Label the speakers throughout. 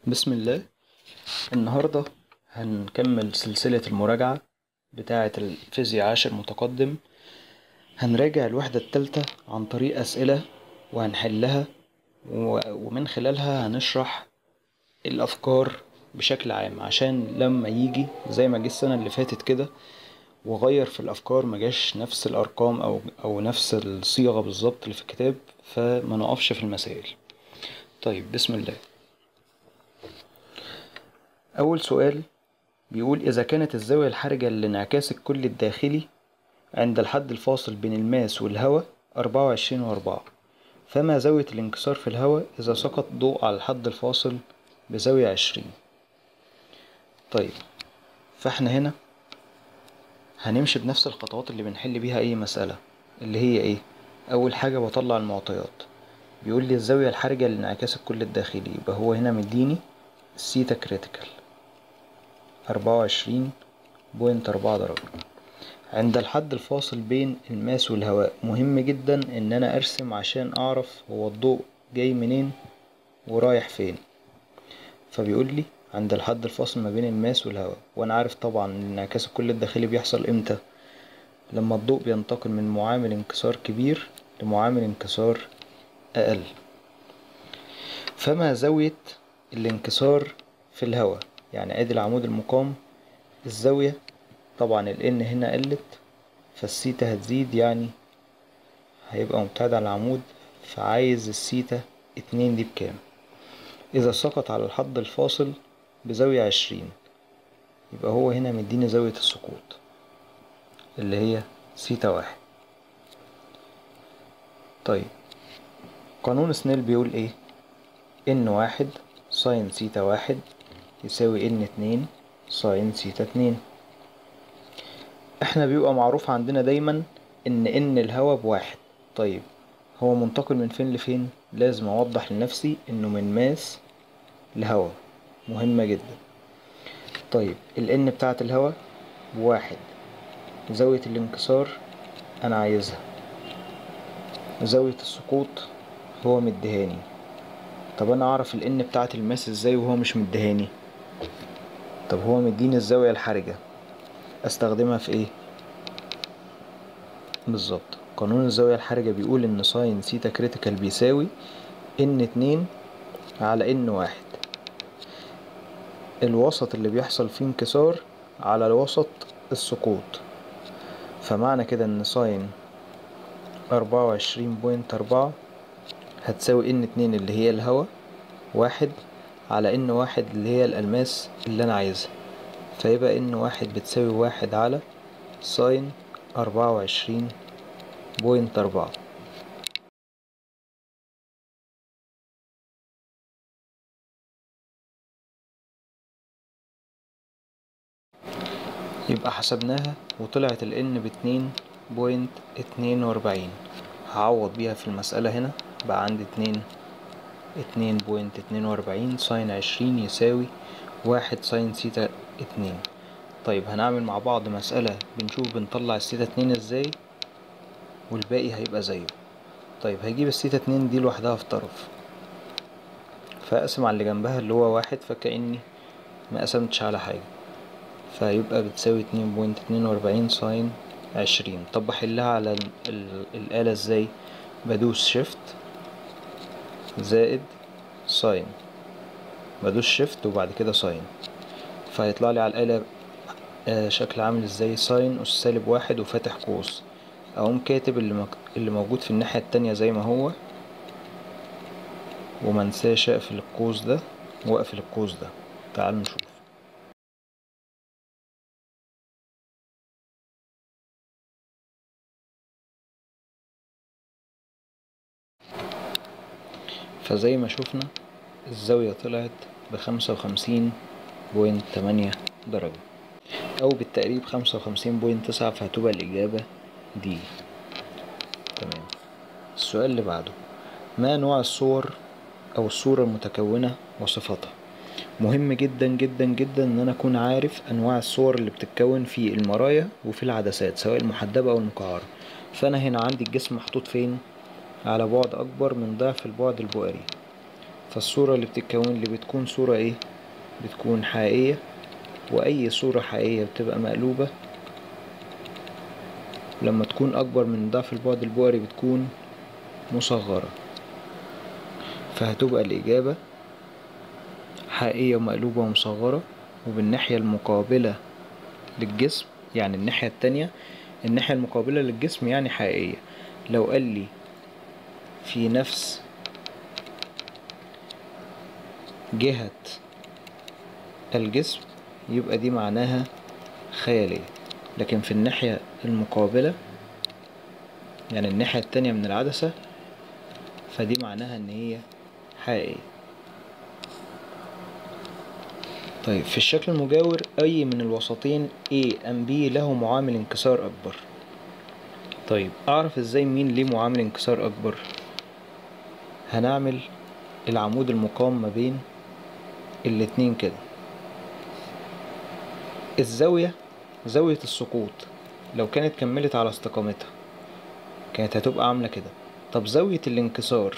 Speaker 1: بسم الله النهاردة هنكمل سلسلة المراجعة بتاعة الفيزياء عاشر متقدم هنراجع الوحدة التالتة عن طريق أسئلة وهنحلها و- ومن خلالها هنشرح الأفكار بشكل عام عشان لما يجي زي ما جه السنة اللي فاتت كده وغير في الأفكار مجاش نفس الأرقام أو أو نفس الصيغة بالظبط اللي في الكتاب فما نقفش في المسائل طيب بسم الله أول سؤال بيقول إذا كانت الزاوية الحرجة لانعكاس الكل الداخلي عند الحد الفاصل بين الماس والهواء أربعة وعشرين وأربعة فما زاوية الانكسار في الهواء إذا سقط ضوء على الحد الفاصل بزاوية عشرين طيب فاحنا هنا هنمشي بنفس الخطوات اللي بنحل بيها أي مسألة اللي هي إيه أول حاجة بطلع المعطيات بيقول لي الزاوية الحرجة لانعكاس الكل الداخلي يبقى هو هنا مديني السيتا كريتيكال أربعة وعشرين بوينت أربعة درجة عند الحد الفاصل بين الماس والهواء مهم جدا ان انا ارسم عشان اعرف هو الضوء جاي منين ورايح فين فبيقول لي عند الحد الفاصل ما بين الماس والهواء وانا عارف طبعا ان انعكاس الكل الداخلي بيحصل امتى لما الضوء بينتقل من معامل انكسار كبير لمعامل انكسار اقل فما زاوية الانكسار في الهواء يعني ادي العمود المقام الزاوية طبعا ال n هنا قلت فالسيتا هتزيد يعني هيبقى مبتعد عن العمود فعايز السيتا اتنين دي بكام اذا سقط على الحد الفاصل بزاوية عشرين يبقى هو هنا مديني زاوية السقوط اللي هي سيتا واحد طيب قانون سنيل بيقول ايه ان واحد ساين سيتا واحد يساوي ان اتنين ساين سيتا اتنين احنا بيبقى معروف عندنا دايما ان ان الهوا بواحد طيب هو منتقل من فين لفين لازم اوضح لنفسي انه من ماس لهوا مهمة جدا طيب ال n بتاعة الهوا بواحد زاوية الانكسار انا عايزها زاوية السقوط هو مديهاني طب انا اعرف ال n بتاعة الماس ازاي وهو مش مديهاني طب هو مديني الزاوية الحرجة استخدمها في ايه بالظبط قانون الزاوية الحرجة بيقول ان ساين سيتا كريتيكال بيساوي ان اتنين على ان واحد الوسط اللي بيحصل فيه انكسار على الوسط السقوط فمعنى كده ان ساين أربعة وعشرين بوينت أربعة هتساوي ان اتنين اللي هي الهوا واحد على ان واحد اللي هي الألماس اللي أنا عايزها فيبقى ان واحد بتساوي واحد على ساين أربعة وعشرين بوينت أربعة يبقى حسبناها وطلعت ال n باتنين بوينت اتنين وأربعين هعوض بيها في المسألة هنا بقى عندي اتنين اتنين بوينت اتنين وأربعين ساين عشرين يساوي واحد ساين سيتا اتنين طيب هنعمل مع بعض مسألة بنشوف بنطلع السيتا اتنين ازاي والباقي هيبقى زيه طيب هجيب السيتا اتنين دي لوحدها في طرف فأقسم على اللي جنبها اللي هو واحد فكأني ما قسمتش على حاجة فيبقى بتساوي اتنين بوينت اتنين وأربعين ساين عشرين طب بحلها على ال- ال- الآلة ازاي بدوس شيفت زائد ساين بدوس شيفت وبعد كده ساين فهيطلع لي على الآلة آه، شكل عامل ازاي ساين أس سالب واحد وفاتح قوس أقوم كاتب اللي, مك... اللي موجود في الناحية التانية زي ما هو ومنساش أقفل القوس ده وأقفل القوس ده تعالوا نشوف فزي ما شفنا الزاوية طلعت بخمسة وخمسين بوينت تمانية درجة أو بالتقريب خمسة وخمسين بوينت تسعة فهتبقى الإجابة دي تمام السؤال اللي بعده ما نوع الصور أو الصورة المتكونة وصفاتها مهم جدا جدا جدا ان انا اكون عارف انواع الصور اللي بتتكون في المرايا وفي العدسات سواء المحدبة او المقعرة فانا هنا عندي الجسم محطوط فين على بعد اكبر من ضعف البعد البؤري فالصورة اللي بتتكون اللي بتكون صورة ايه بتكون حقيقية واي صورة حقيقية بتبقى مقلوبة لما تكون اكبر من ضعف البعد البؤري بتكون مصغرة فهتبقى الاجابة حقيقية ومقلوبة ومصغرة وبالناحية المقابلة للجسم يعني الناحية التانية الناحية المقابلة للجسم يعني حقيقية لو قال لي في نفس جهة الجسم يبقى دي معناها خيالية لكن في الناحية المقابلة يعني الناحية التانية من العدسة فدي معناها ان هي حقيقية طيب في الشكل المجاور أي من الوسطين A أم B له معامل انكسار أكبر طيب أعرف إزاي مين ليه معامل انكسار أكبر هنعمل العمود المقام ما بين الاتنين كده الزاوية زاوية السقوط لو كانت كملت على استقامتها كانت هتبقى عاملة كده طب زاوية الانكسار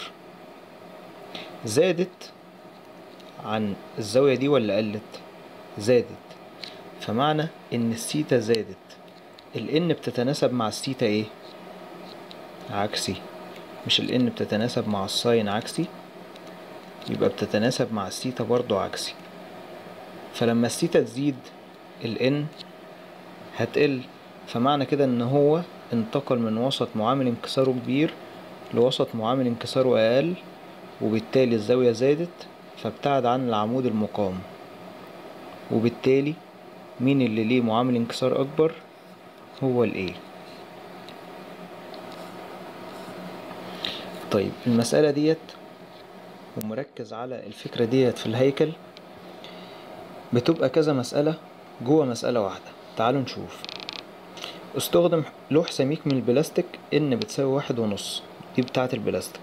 Speaker 1: زادت عن الزاوية دي ولا قلت زادت فمعنى ان السيتا زادت الان بتتناسب مع السيتا ايه عكسي مش الان بتتناسب مع الساين عكسي يبقى بتتناسب مع السيتا برضو عكسي فلما السيتا تزيد الان هتقل فمعنى كده ان هو انتقل من وسط معامل انكساره كبير لوسط معامل انكساره اقل وبالتالي الزاوية زادت فابتعد عن العمود المقام وبالتالي مين اللي ليه معامل انكسار اكبر هو الايه طيب المسألة ديت ومركز على الفكرة ديت في الهيكل بتبقى كذا مسألة جوه مسألة واحدة تعالوا نشوف استخدم لوح سميك من البلاستيك ان بتساوي واحد ونص دي بتاعة البلاستيك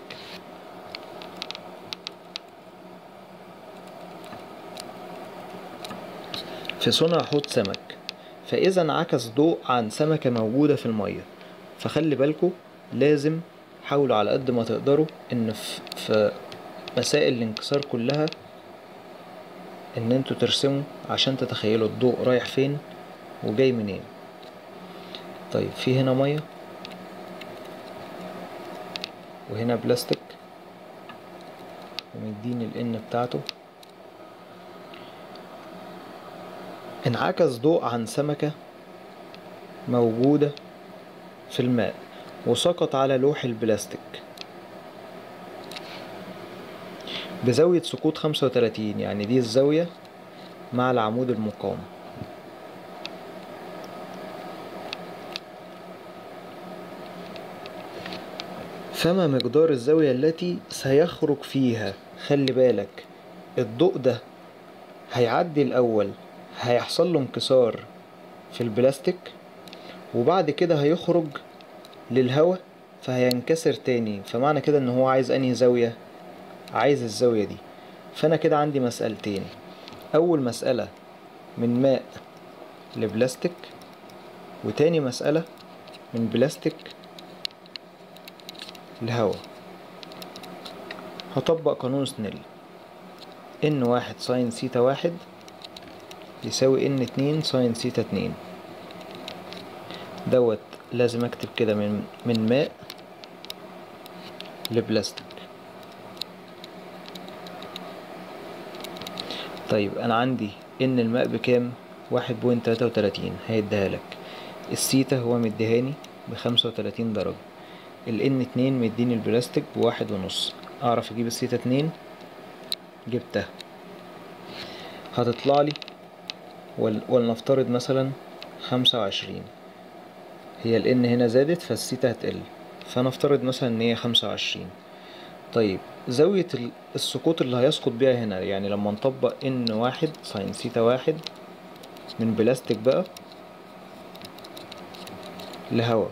Speaker 1: في صنع حوض سمك فإذا انعكس ضوء عن سمكة موجودة في المية فخلي بالكوا لازم حاولوا على قد ما تقدروا ان في, في مسائل الانكسار كلها ان انتوا ترسموا عشان تتخيلوا الضوء رايح فين وجاي منين طيب في هنا مية وهنا بلاستيك ومديني الان بتاعته انعكس ضوء عن سمكة موجودة في الماء وسقط على لوح البلاستيك بزاوية سقوط خمسة وتلاتين يعني دي الزاوية مع العمود المقام فما مقدار الزاوية التي سيخرج فيها خلي بالك الضوء ده هيعدي الأول هيحصل له انكسار في البلاستيك وبعد كده هيخرج للهواء فهينكسر تاني فمعنى كده ان هو عايز انهي زاوية عايز الزاوية دي فانا كده عندي مسألتين اول مسألة من ماء لبلاستيك وتاني مسألة من بلاستيك لهواء هطبق قانون سنيل ان واحد ساين سيتا واحد يساوي ان اتنين ساين سيتا اتنين دوت لازم اكتب كده من من ماء لبلاستيك طيب انا عندي ان الماء بكام واحد بوينت تلاتة وتلاتين هيديها لك السيتا هو مديهاني بخمسة وتلاتين درجة الان اتنين مديني البلاستيك بواحد ونص اعرف اجيب السيتا اتنين جبتها هتطلع لي ولنفترض مثلا خمسة وعشرين هي الان هنا زادت فالسيتا هتقل فنفترض مثلا ان هي خمسة وعشرين طيب زاوية السقوط اللي هيسقط بيها هنا يعني لما نطبق ان واحد ساين سيتا واحد من بلاستيك بقى لهوا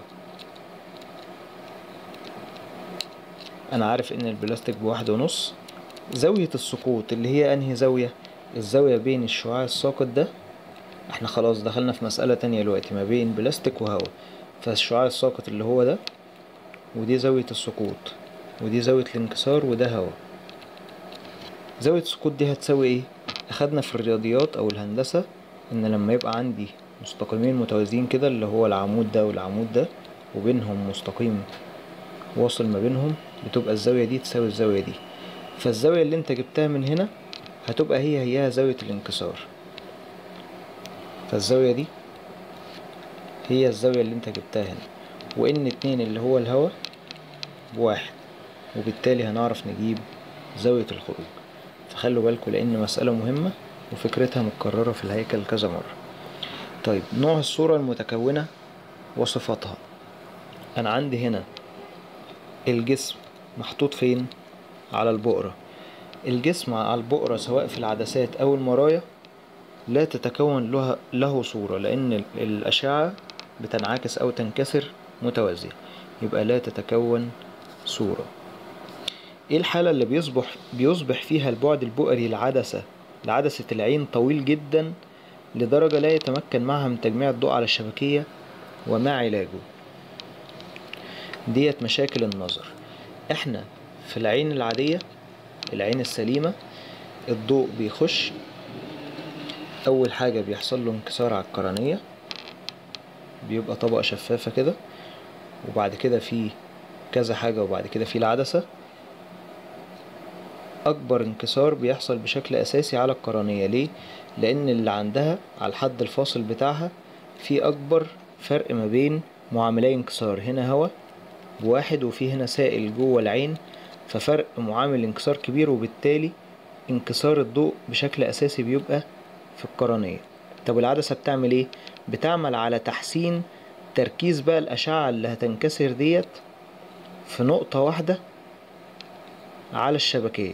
Speaker 1: انا عارف ان البلاستيك بواحد ونص زاوية السقوط اللي هي انهي زاوية الزاوية بين الشعاع الساقط ده احنا خلاص دخلنا في مسألة تانية دلوقتي ما بين بلاستيك وهواء فالشعاع الساقط اللي هو ده ودي زاوية السقوط ودي زاوية الانكسار وده هواء زاوية السقوط دي هتساوي ايه اخدنا في الرياضيات او الهندسة ان لما يبقى عندي مستقيمين متوازيين كده اللي هو العمود ده والعمود ده وبينهم مستقيم واصل ما بينهم بتبقى الزاوية دي تساوي الزاوية دي فالزاوية اللي انت جبتها من هنا هتبقى هي هيها زاوية الانكسار فالزاوية دي هي الزاوية اللي انت جبتها هنا وان اتنين اللي هو الهوا بواحد وبالتالي هنعرف نجيب زاوية الخروج فخلوا بالكم لان مسألة مهمة وفكرتها متكررة في الهيكل كذا مرة طيب نوع الصورة المتكونة وصفاتها انا عندي هنا الجسم محطوط فين على البؤرة الجسم على البؤرة سواء في العدسات او المرايا لا تتكون له, له صورة لان الاشعة بتنعكس او تنكسر متوازية يبقى لا تتكون صورة ايه الحالة اللي بيصبح بيصبح فيها البعد البؤري لعدسة لعدسة العين طويل جدا لدرجة لا يتمكن معها من تجميع الضوء على الشبكية وما علاجه ديت مشاكل النظر احنا في العين العادية العين السليمة الضوء بيخش اول حاجة بيحصل له انكسار على القرنية بيبقى طبقة شفافة كده وبعد كده في كذا حاجة وبعد كده في العدسة أكبر انكسار بيحصل بشكل أساسي على القرنية ليه؟ لأن اللي عندها على الحد الفاصل بتاعها في أكبر فرق ما بين معاملي انكسار هنا هوا بواحد وفي هنا سائل جوه العين ففرق معامل انكسار كبير وبالتالي انكسار الضوء بشكل أساسي بيبقى في القرنية طب العدسة بتعمل ايه؟ بتعمل على تحسين تركيز بقى الأشعة اللي هتنكسر ديت في نقطة واحدة على الشبكية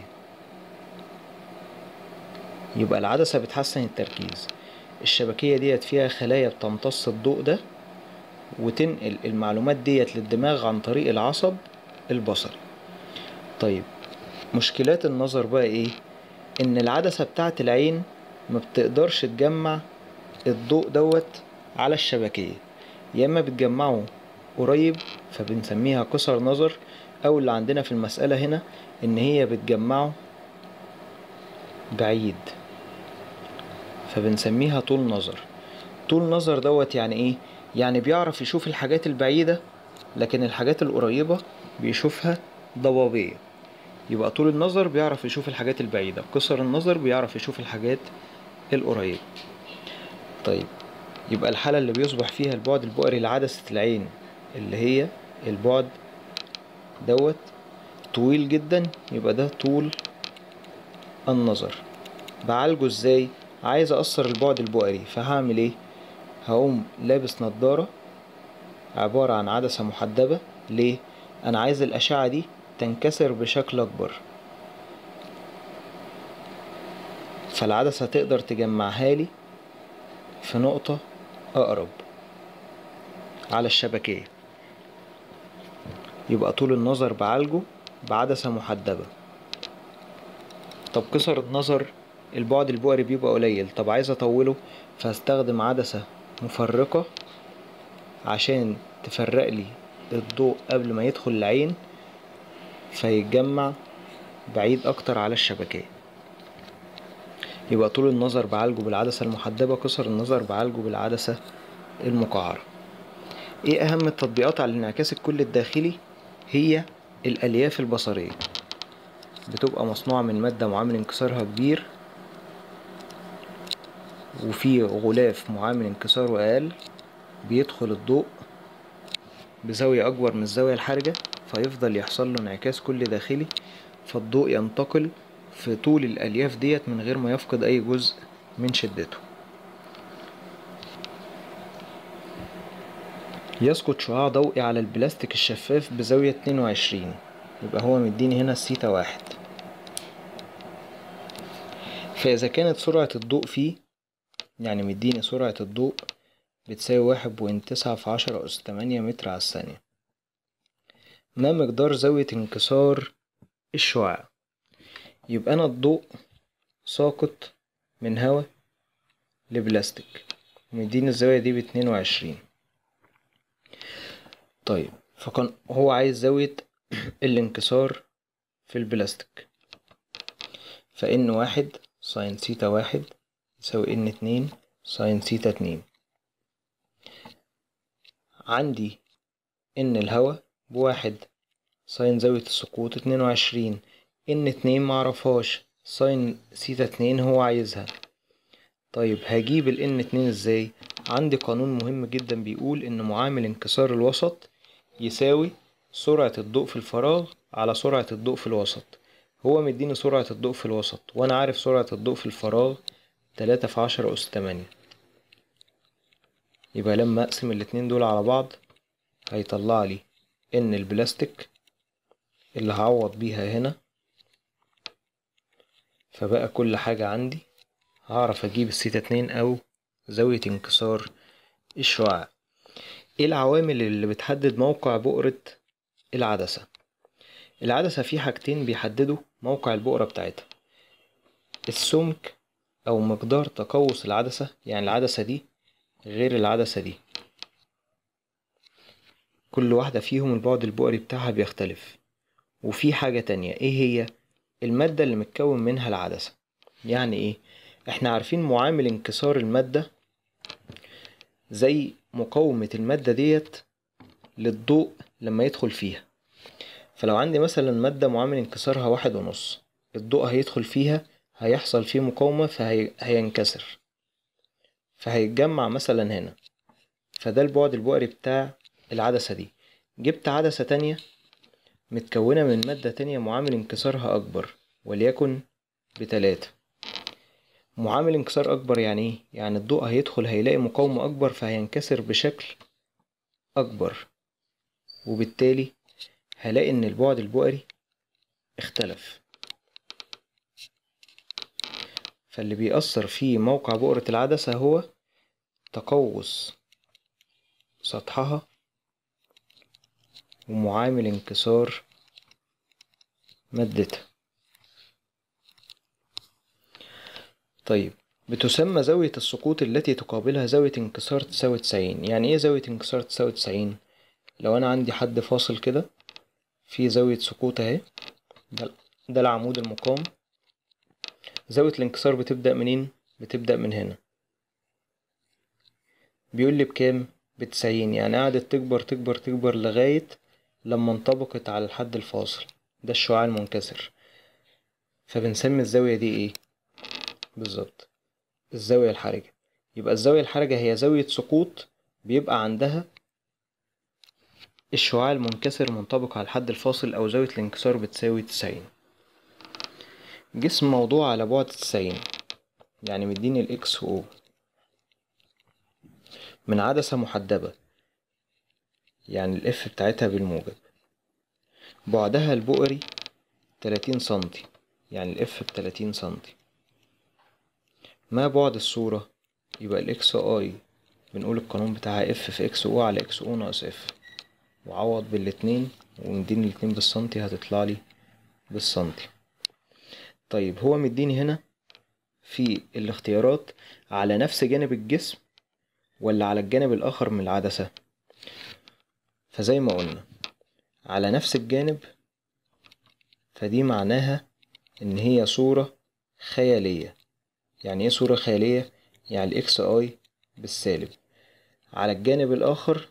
Speaker 1: يبقى العدسة بتحسن التركيز الشبكية ديت فيها خلايا بتمتص الضوء ده وتنقل المعلومات ديت للدماغ عن طريق العصب البصري طيب مشكلات النظر بقى ايه ان العدسة بتاعت العين ما بتقدرش تجمع الضوء دوت على الشبكية يا اما بتجمعه قريب فبنسميها قصر نظر او اللي عندنا في المسألة هنا ان هي بتجمعه بعيد فبنسميها طول نظر طول نظر دوت يعني ايه يعني بيعرف يشوف الحاجات البعيدة لكن الحاجات القريبة بيشوفها ضبابية يبقى طول النظر بيعرف يشوف الحاجات البعيدة قصر النظر بيعرف يشوف الحاجات القريبة طيب يبقى الحالة اللي بيصبح فيها البعد البؤري لعدسة العين اللي هي البعد دوت طويل جدا يبقى ده طول النظر بعالجه ازاي عايز اقصر البعد البؤري فهعمل ايه هقوم لابس نضارة عبارة عن عدسة محدبة ليه انا عايز الاشعة دي تنكسر بشكل اكبر فالعدسة تقدر تجمعها لي في نقطة اقرب على الشبكية يبقى طول النظر بعالجه بعدسة محدبة طب قصر النظر البعد البؤري بيبقى قليل طب عايز اطوله فهستخدم عدسة مفرقة عشان تفرق لي الضوء قبل ما يدخل العين فيتجمع بعيد اكتر على الشبكية يبقى طول النظر بعالجه بالعدسة المحدبة قصر النظر بعالجه بالعدسة المقعرة ايه اهم التطبيقات على الانعكاس الكلي الداخلي هي الالياف البصرية بتبقى مصنوعة من مادة معامل انكسارها كبير وفي غلاف معامل انكساره أقل بيدخل الضوء بزاوية أكبر من الزاوية الحرجة فيفضل يحصل له انعكاس كلي داخلي فالضوء ينتقل في طول الألياف ديت من غير ما يفقد أي جزء من شدته يسقط شعاع ضوئي على البلاستيك الشفاف بزاوية اتنين وعشرين يبقى هو مديني هنا السيتا واحد فإذا كانت سرعة الضوء فيه يعني مديني سرعة الضوء بتساوي واحد بوينت تسعة في عشرة أس تمانية متر على الثانية ما مقدار زاوية انكسار الشعاع يبقى أنا الضوء ساقط من هوا لبلاستيك مديني الزاوية دي باتنين وعشرين طيب فكان هو عايز زاوية الانكسار في البلاستيك فإن واحد ساين سيتا واحد يساوي إن اتنين ساين سيتا اتنين عندي إن الهوا بواحد ساين زاوية السقوط اتنين وعشرين إن اتنين معرفهاش ساين سيتا اتنين هو عايزها طيب هجيب ال N اتنين ازاي عندي قانون مهم جدا بيقول ان معامل انكسار الوسط يساوي سرعة الضوء في الفراغ على سرعة الضوء في الوسط هو مديني سرعة الضوء في الوسط وانا عارف سرعة الضوء في الفراغ تلاتة في عشرة أس تمانية يبقى لما اقسم الاتنين دول على بعض هيطلع لي ان البلاستيك اللي هعوض بيها هنا فبقى كل حاجة عندي هعرف اجيب السيتا اتنين او زاوية انكسار الشعاع ايه العوامل اللي بتحدد موقع بؤرة العدسة العدسة في حاجتين بيحددوا موقع البؤرة بتاعتها السمك او مقدار تقوس العدسة يعني العدسة دي غير العدسة دي كل واحدة فيهم البعد البؤري بتاعها بيختلف وفي حاجة تانية ايه هي المادة اللي متكون منها العدسة يعني ايه احنا عارفين معامل انكسار المادة زي مقاومة المادة ديت للضوء لما يدخل فيها فلو عندي مثلا مادة معامل انكسارها واحد ونص الضوء هيدخل فيها هيحصل فيه مقاومة فهينكسر فهيتجمع مثلا هنا فده البعد البؤري بتاع العدسة دي جبت عدسة تانية متكونة من مادة تانية معامل انكسارها أكبر وليكن بتلاتة معامل انكسار أكبر يعني إيه؟ يعني الضوء هيدخل هيلاقي مقاومة أكبر فهينكسر بشكل أكبر وبالتالي هلاقي إن البعد البؤري اختلف فاللي بيأثر في موقع بؤرة العدسة هو تقوس سطحها ومعامل انكسار مادتها طيب بتسمى زاوية السقوط التي تقابلها زاوية انكسار تساوي تسعين يعني ايه زاوية انكسار تساوي تسعين لو انا عندي حد فاصل كده في زاوية سقوط اهي ده, ده العمود المقام زاوية الانكسار بتبدأ منين بتبدأ من هنا بيقول لي بكام بتسعين يعني قعدت تكبر تكبر تكبر لغاية لما انطبقت على الحد الفاصل ده الشعاع المنكسر فبنسمي الزاوية دي ايه بالظبط الزاوية الحرجة يبقى الزاوية الحرجة هي زاوية سقوط بيبقى عندها الشعاع المنكسر منطبق على الحد الفاصل أو زاوية الانكسار بتساوي تسعين جسم موضوع على بعد تسعين يعني مديني الإكس و من عدسة محدبة يعني الإف بتاعتها بالموجب بعدها البؤري تلاتين سنتي يعني الإف بتلاتين سنتي ما بعد الصورة يبقى الإكس أي بنقول القانون بتاعها إف في إكس أو على إكس أو ناقص إف وعوض بالاتنين ومديني الاتنين بالسنتي هتطلع لي بالسنتي طيب هو مديني هنا في الاختيارات على نفس جانب الجسم ولا على الجانب الآخر من العدسة فزي ما قلنا على نفس الجانب فدي معناها إن هي صورة خيالية يعني ايه صورة خيالية؟ يعني الإكس أي بالسالب على الجانب الآخر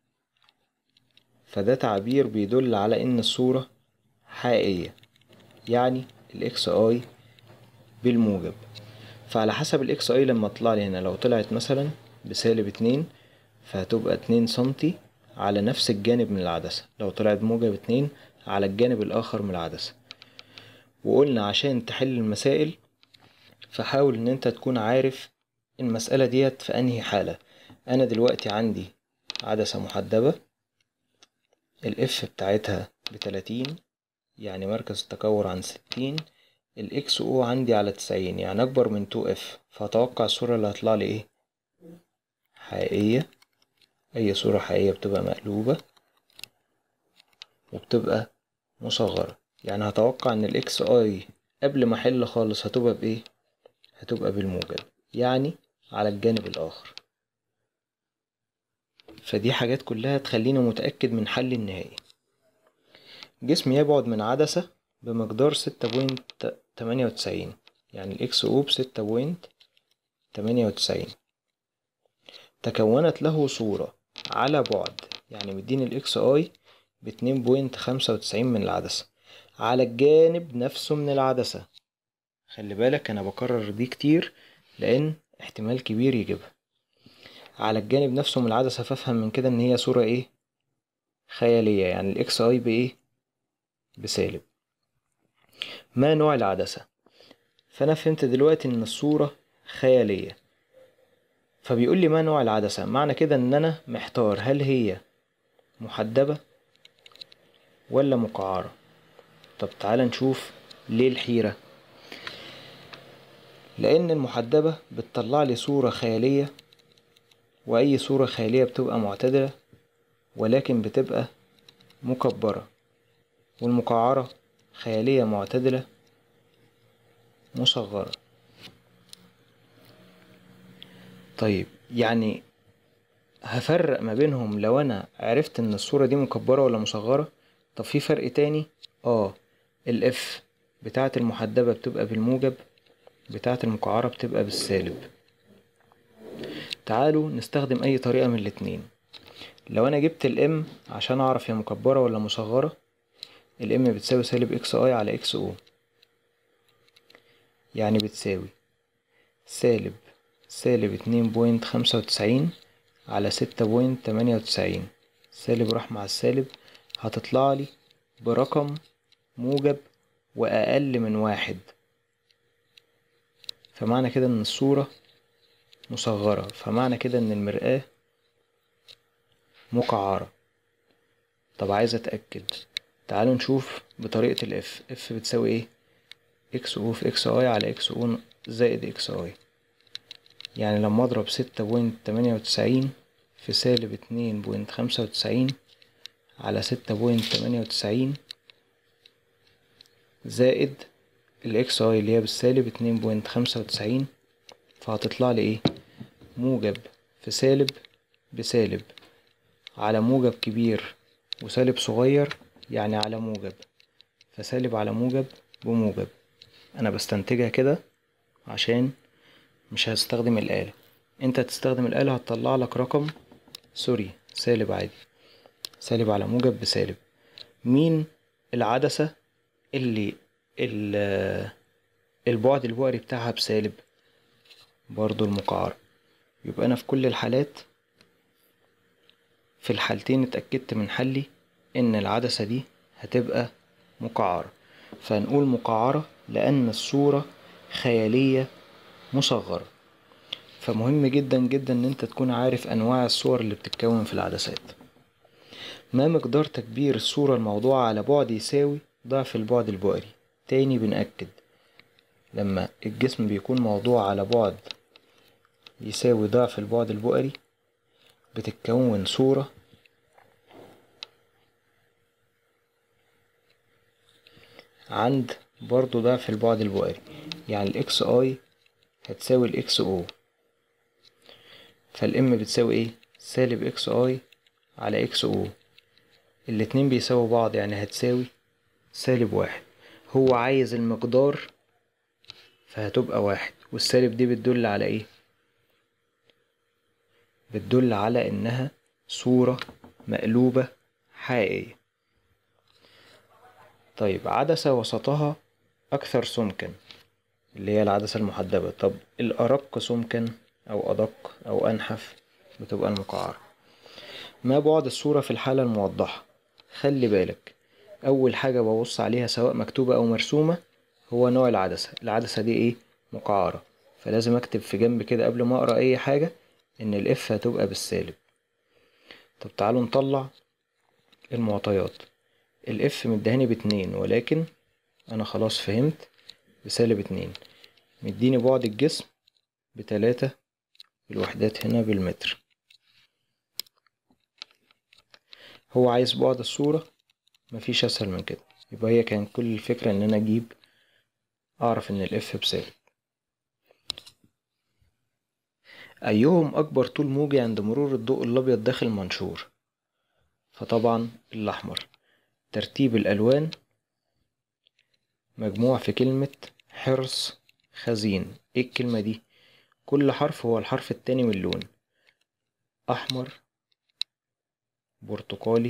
Speaker 1: فده تعبير بيدل على إن الصورة حقيقية يعني الإكس أي بالموجب فعلى حسب الإكس أي لما طلع لي هنا لو طلعت مثلا بسالب اتنين فهتبقى اتنين سنتي على نفس الجانب من العدسة لو طلعت بموجب اتنين على الجانب الآخر من العدسة وقلنا عشان تحل المسائل فحاول ان انت تكون عارف المسألة ديت في انهي حالة انا دلوقتي عندي عدسة محدبة الاف بتاعتها بتلاتين يعني مركز التكور عن ستين الاكس او عندي على تسعين يعني اكبر من تو اف فاتوقع الصورة اللي هتطلع لي ايه حقيقية اي صورة حقيقية بتبقى مقلوبة وبتبقى مصغرة يعني هتوقع ان الاكس اي قبل ما احل خالص هتبقى بايه هتبقى بالموجب يعني على الجانب الآخر فدي حاجات كلها تخليني متأكد من حل النهائي جسم يبعد من عدسة بمقدار ستة بوينت تمانية وتسعين يعني الإكس أو بستة بوينت تمانية وتسعين تكونت له صورة على بعد يعني مديني الإكس أي باتنين بوينت خمسة وتسعين من العدسة على الجانب نفسه من العدسة خلي بالك أنا بكرر دي كتير لأن احتمال كبير يجيبها على الجانب نفسه من العدسة فافهم من كده إن هي صورة إيه خيالية يعني الإكس أي بإيه بسالب ما نوع العدسة فأنا فهمت دلوقتي إن الصورة خيالية فبيقول لي ما نوع العدسة معنى كده إن أنا محتار هل هي محدبة ولا مقعرة طب تعال نشوف ليه الحيرة لأن المحدبة بتطلع لي صورة خيالية وأي صورة خيالية بتبقى معتدلة ولكن بتبقى مكبرة والمقعرة خيالية معتدلة مصغرة طيب يعني هفرق ما بينهم لو انا عرفت ان الصورة دي مكبرة ولا مصغرة طب في فرق تاني اه الاف بتاعة المحدبة بتبقى بالموجب بتاعة المقعرة بتبقى بالسالب تعالوا نستخدم اي طريقة من الاتنين لو انا جبت الام عشان اعرف هي مكبرة ولا مصغرة الام بتساوي سالب اكس اي على اكس او يعني بتساوي سالب سالب اتنين بوينت خمسة وتسعين على ستة بوينت تمانية وتسعين سالب راح مع السالب هتطلع لي برقم موجب وأقل من واحد فمعنى كده إن الصورة مصغرة فمعنى كده إن المرآة مقعرة طب عايز أتأكد تعالوا نشوف بطريقة الاف اف بتساوي ايه اكس او في اكس اي على اكس او زائد اكس اي يعني لما اضرب ستة بوينت تمانية وتسعين في سالب اتنين بوينت خمسة وتسعين على ستة بوينت تمانية وتسعين زائد الاكس اي اللي هي بالسالب اتنين بوينت خمسة وتسعين فهتطلع لي ايه موجب في سالب بسالب على موجب كبير وسالب صغير يعني على موجب فسالب على موجب بموجب انا بستنتجها كده عشان مش هستخدم الآلة انت هتستخدم الآلة هتطلع لك رقم سوري سالب عادي سالب على موجب بسالب مين العدسة اللي البعد البؤري بتاعها بسالب برضو المقعرة يبقى أنا في كل الحالات في الحالتين اتأكدت من حلي إن العدسة دي هتبقى مقعرة فنقول مقعرة لأن الصورة خيالية مصغرة فمهم جدا جدا ان انت تكون عارف انواع الصور اللي بتتكون في العدسات ما مقدار تكبير الصورة الموضوعة على بعد يساوي ضعف البعد البؤري تاني بنأكد لما الجسم بيكون موضوع على بعد يساوي ضعف البعد البؤري بتتكون صورة عند برضو ضعف البعد البؤري يعني الاكس اي هتساوي الاكس او فالام بتساوي ايه سالب اكس اي على اكس او الاتنين بيساووا بعض يعني هتساوي سالب واحد هو عايز المقدار فهتبقى واحد والسالب دي بتدل على ايه بتدل على انها صورة مقلوبة حقيقية طيب عدسة وسطها أكثر سمكا اللي هي العدسة المحدبة طب الأرق سمكا أو أدق أو أنحف بتبقى المقعرة ما بعد الصورة في الحالة الموضحة خلي بالك أول حاجة ببص عليها سواء مكتوبة أو مرسومة هو نوع العدسة العدسة دي إيه مقعرة فلازم أكتب في جنب كده قبل ما أقرأ أي حاجة إن الإف هتبقى بالسالب طب تعالوا نطلع المعطيات الإف مدهاني باتنين ولكن أنا خلاص فهمت بسالب اتنين مديني بعد الجسم بتلاتة الوحدات هنا بالمتر هو عايز بعد الصورة مفيش أسهل من كده يبقى هي كان كل الفكرة إن أنا أجيب أعرف إن الإف بسالب أيهم أكبر طول موجي عند مرور الضوء الأبيض داخل المنشور فطبعا الأحمر ترتيب الألوان مجموع في كلمة حرص خزين ايه الكلمة دي كل حرف هو الحرف التاني من اللون أحمر برتقالي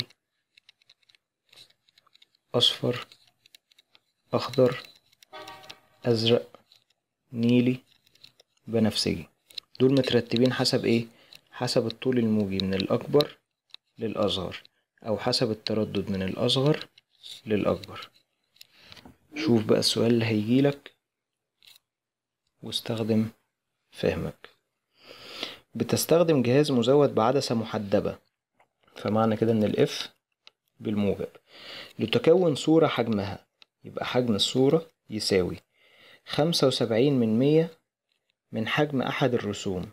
Speaker 1: أصفر أخضر أزرق نيلي بنفسجي دول مترتبين حسب ايه حسب الطول الموجي من الأكبر للأصغر أو حسب التردد من الأصغر للأكبر شوف بقى السؤال اللي هيجيلك واستخدم فهمك بتستخدم جهاز مزود بعدسة محدبة فمعنى كده ان الاف بالموجب لتكون صورة حجمها يبقى حجم الصورة يساوي خمسة وسبعين من مية من حجم أحد الرسوم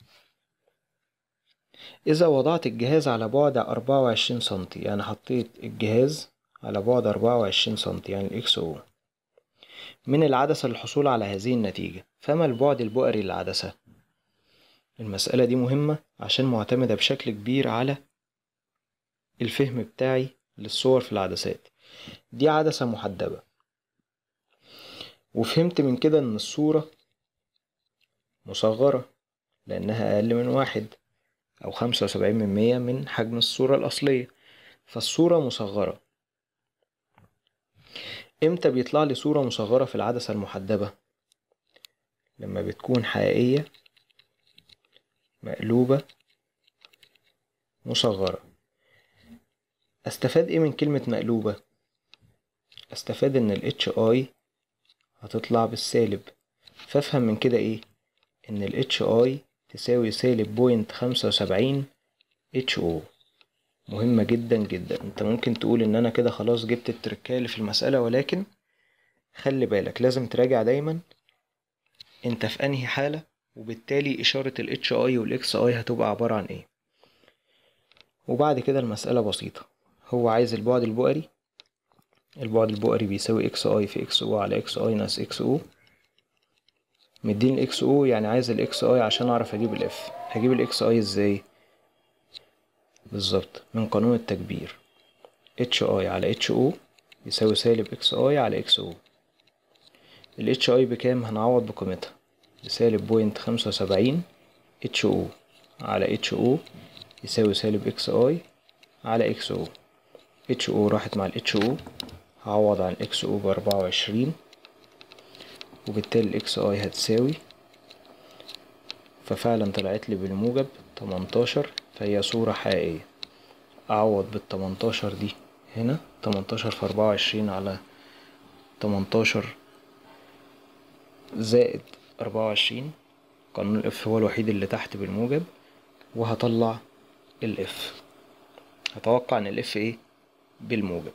Speaker 1: إذا وضعت الجهاز على بعد أربعة وعشرين سنتي يعني حطيت الجهاز على بعد أربعة وعشرين سنتي يعني الإكس أو من العدسة للحصول على هذه النتيجة فما البعد البؤري للعدسة؟ المسألة دي مهمة عشان معتمدة بشكل كبير على الفهم بتاعي للصور في العدسات دي عدسة محدبة وفهمت من كده إن الصورة مصغرة لأنها أقل من واحد أو خمسة وسبعين من مية من حجم الصورة الأصلية فالصورة مصغرة إمتى بيطلع لي صورة مصغرة في العدسة المحدبة لما بتكون حقيقية مقلوبة مصغرة استفاد ايه من كلمة مقلوبة استفاد ان ال HI هتطلع بالسالب فافهم من كده ايه ان ال HI تساوي سالب بوينت خمسة وسبعين HO مهمة جدا جدا انت ممكن تقول ان انا كده خلاص جبت التركية اللي في المسألة ولكن خلي بالك لازم تراجع دايما انت في انهي حالة وبالتالي اشارة ال HI وال XI هتبقى عبارة عن ايه وبعد كده المسألة بسيطة هو عايز البعد البؤري البعد البؤري بيساوي XI في XO على XI ناقص XO مديني ال XO يعني عايز ال XI عشان اعرف اجيب ال F هجيب ال XI ازاي بالظبط من قانون التكبير HI على HO يساوي سالب XI على XO ال HI بكام هنعوض بقيمتها بسالب بوينت خمسة وسبعين HO على HO يساوي سالب XI على XO HO راحت مع ال HO هعوض عن XO بأربعة وعشرين وبالتالي ال XI هتساوي ففعلا طلعت لي بالموجب تمنتاشر فهي صورة حقيقية أعوض بالتمنتاشر دي هنا تمنتاشر في أربعة وعشرين على تمنتاشر زائد أربعة وعشرين قانون الإف هو الوحيد اللي تحت بالموجب وهطلع الإف هتوقع إن الإف إيه بالموجب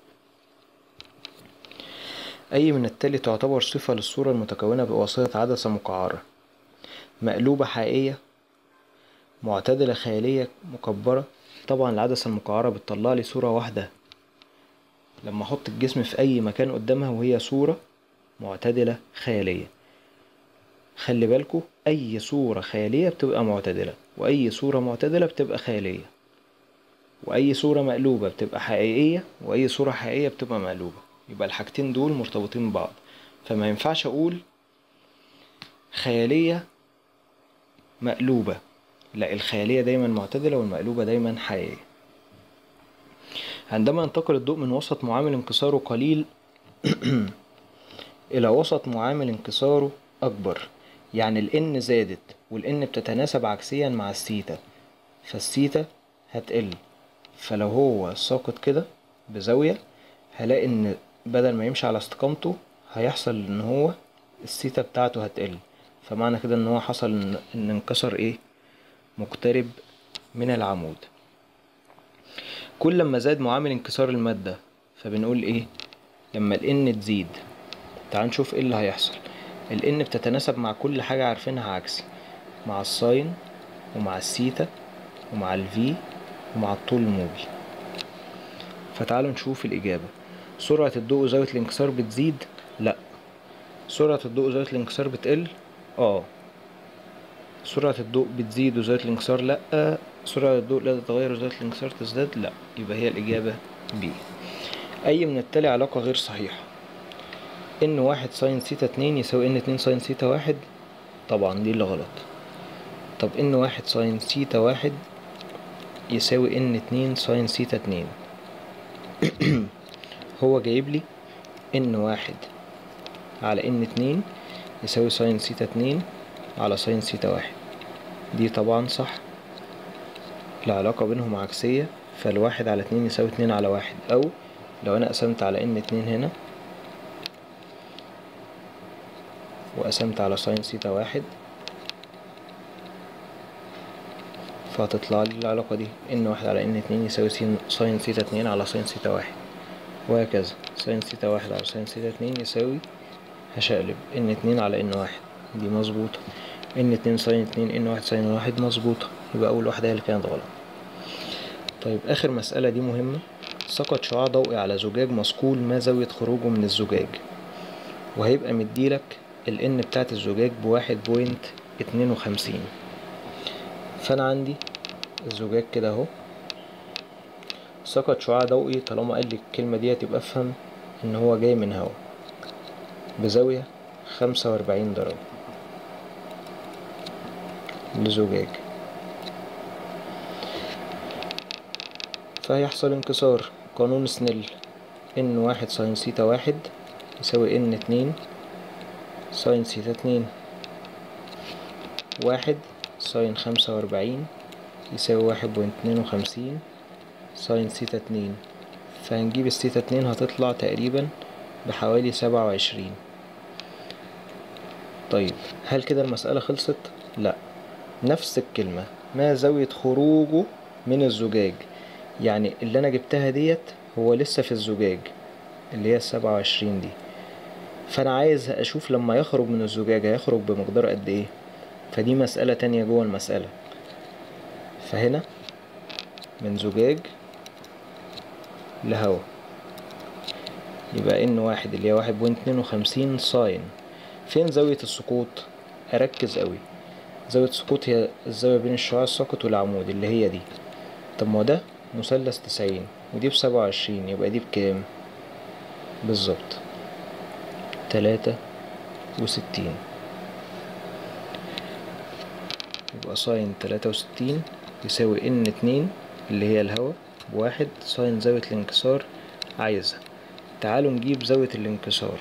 Speaker 1: أي من التالي تعتبر صفة للصورة المتكونة بواسطة عدسة مقعرة مقلوبة حقيقية معتدلة خيالية مكبرة طبعا العدسة المقعرة بتطلع لي صورة واحدة لما احط الجسم في اي مكان قدامها وهي صورة معتدلة خيالية خلي بالكو اي صورة خيالية بتبقى معتدلة واي صورة معتدلة بتبقى خيالية واي صورة مقلوبة بتبقى حقيقية واي صورة حقيقية بتبقى مقلوبة يبقى الحاجتين دول مرتبطين ببعض فما ينفعش اقول خيالية مقلوبة لا الخيالية دايما معتدلة والمقلوبة دايما حقيقية عندما ينتقل الضوء من وسط معامل انكساره قليل إلى وسط معامل انكساره أكبر يعني ال N زادت وال N بتتناسب عكسيا مع الثيتا فالثيتا هتقل فلو هو ساقط كده بزاوية هلاقي إن بدل ما يمشي على استقامته هيحصل إن هو الثيتا بتاعته هتقل فمعنى كده إن هو حصل إن, إن انكسر إيه مقترب من العمود كل ما زاد معامل انكسار المادة فبنقول ايه لما ال N تزيد تعال نشوف ايه اللي هيحصل ال N بتتناسب مع كل حاجة عارفينها عكسي مع الساين ومع السيتا ومع ال V ومع الطول الموجي فتعالوا نشوف الإجابة سرعة الضوء وزاوية الانكسار بتزيد لأ سرعة الضوء وزاوية الانكسار بتقل اه سرعة الضوء بتزيد وزاوية الانكسار لأ سرعة الضوء لا تتغير وزاوية الانكسار تزداد لا يبقى هي الإجابة B أي من التالي علاقة غير صحيحة ان واحد ساين سيتا اتنين يساوي ان اتنين ساين سيتا واحد طبعا دي اللي غلط طب ان واحد ساين سيتا واحد يساوي ان اتنين ساين سيتا اتنين هو جايب لي ان واحد على ان اتنين يساوي ساين سيتا اتنين على ساين سيتا واحد دي طبعا صح العلاقة بينهم عكسية فالواحد على اتنين يساوي اتنين على واحد أو لو أنا قسمت على ان اتنين هنا وقسمت على ساين سيتا واحد فهتطلع لي العلاقة دي ان واحد على ان اتنين يساوي ساين سيتا اتنين على ساين سيتا واحد وهكذا ساين سيتا واحد على ساين سيتا اتنين يساوي هشقلب ان اتنين على ان واحد دي مظبوطة ان اتنين ساين اتنين ان واحد ساين واحد مظبوطة يبقى أول واحدة هي اللي كانت غلط طيب آخر مسألة دي مهمة سقط شعاع ضوئي على زجاج مصقول ما زاوية خروجه من الزجاج وهيبقى مديلك ال N بتاعت الزجاج بواحد بوينت اتنين وخمسين فأنا عندي الزجاج كده اهو سقط شعاع ضوئي طالما قال لي الكلمة ديت يبقى افهم إن هو جاي من هوا بزاوية خمسة وأربعين درجة لزجاج فهيحصل انكسار قانون سنيل ان واحد ساين سيتا واحد يساوي ان اتنين ساين سيتا اتنين واحد ساين خمسة وأربعين يساوي واحد بوينت اتنين وخمسين ساين سيتا اتنين فهنجيب السيتا اتنين هتطلع تقريبا بحوالي سبعة وعشرين طيب هل كده المسألة خلصت؟ لأ نفس الكلمة ما زاوية خروجه من الزجاج يعني اللي أنا جبتها ديت هو لسه في الزجاج اللي هي السبعة وعشرين دي فأنا عايز أشوف لما يخرج من الزجاج هيخرج بمقدار قد إيه فدي مسألة تانية جوه المسألة فهنا من زجاج لهوا يبقى ان واحد اللي هي واحد بوينت اتنين وخمسين ساين فين زاوية السقوط أركز قوي زاوية السقوط هي الزاوية بين الشعاع الساقط والعمود اللي هي دي طب ما ده مثلث تسعين ودي بسبعة وعشرين يبقى دي بكام بالظبط تلاتة وستين يبقى ساين تلاتة وستين يساوي ان اتنين اللي هي الهوا بواحد ساين زاوية الانكسار عايزها تعالوا نجيب زاوية الانكسار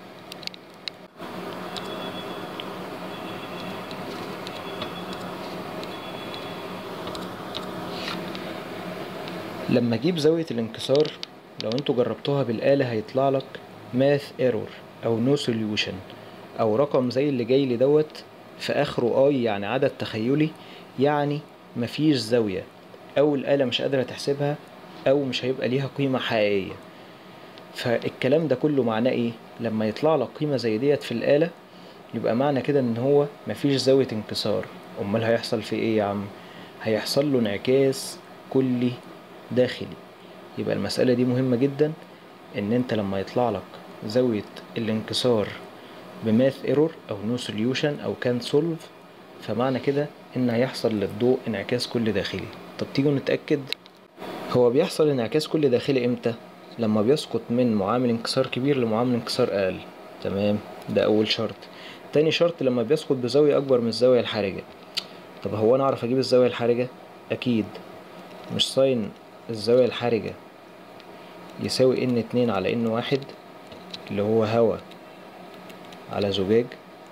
Speaker 1: لما اجيب زاوية الانكسار لو انتوا جربتوها بالآلة هيطلع لك ماث ايرور او نو سوليوشن او رقم زي اللي جاي لي دوت في اخره اي يعني عدد تخيلي يعني مفيش زاوية او الآلة مش قادرة تحسبها او مش هيبقى ليها قيمة حقيقية فالكلام ده كله معناه ايه لما يطلع لك قيمة زي ديت في الآلة يبقى معنى كده ان هو مفيش زاوية انكسار امال هيحصل في ايه يا عم هيحصل له انعكاس كلي داخلي يبقى المسألة دي مهمة جدا ان انت لما يطلع لك زاوية الانكسار بماث ايرور او نو سوليوشن او كان سولف فمعنى كده ان هيحصل للضوء انعكاس كلي داخلي طب تيجوا نتأكد هو بيحصل انعكاس كلي داخلي امتى لما بيسقط من معامل انكسار كبير لمعامل انكسار اقل تمام ده اول شرط تاني شرط لما بيسقط بزاوية اكبر من الزاوية الحرجة طب هو انا اعرف اجيب الزاوية الحرجة اكيد مش ساين الزاوية الحرجة يساوي ان اتنين على ان واحد اللي هو هوا على زجاج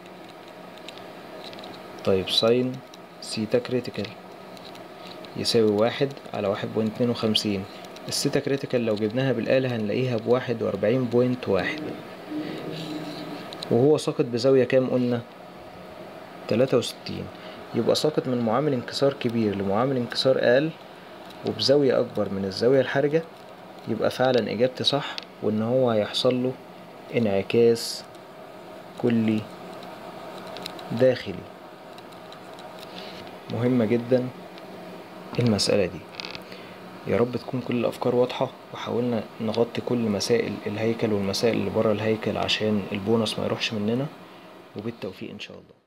Speaker 1: طيب ساين سيتا كريتيكال يساوي واحد على واحد بوينت اتنين وخمسين السيتا كريتيكال لو جبناها بالآلة هنلاقيها بواحد وأربعين بوينت واحد وهو ساقط بزاوية كام قلنا تلاتة وستين يبقى ساقط من معامل انكسار كبير لمعامل انكسار أقل وبزاوية أكبر من الزاوية الحرجة يبقى فعلا إجابتي صح وإن هو هيحصل له انعكاس كلي داخلي مهمة جدا المسألة دي يا رب تكون كل الأفكار واضحة وحاولنا نغطي كل مسائل الهيكل والمسائل اللي برا الهيكل عشان البونص ما يروحش مننا وبالتوفيق إن شاء الله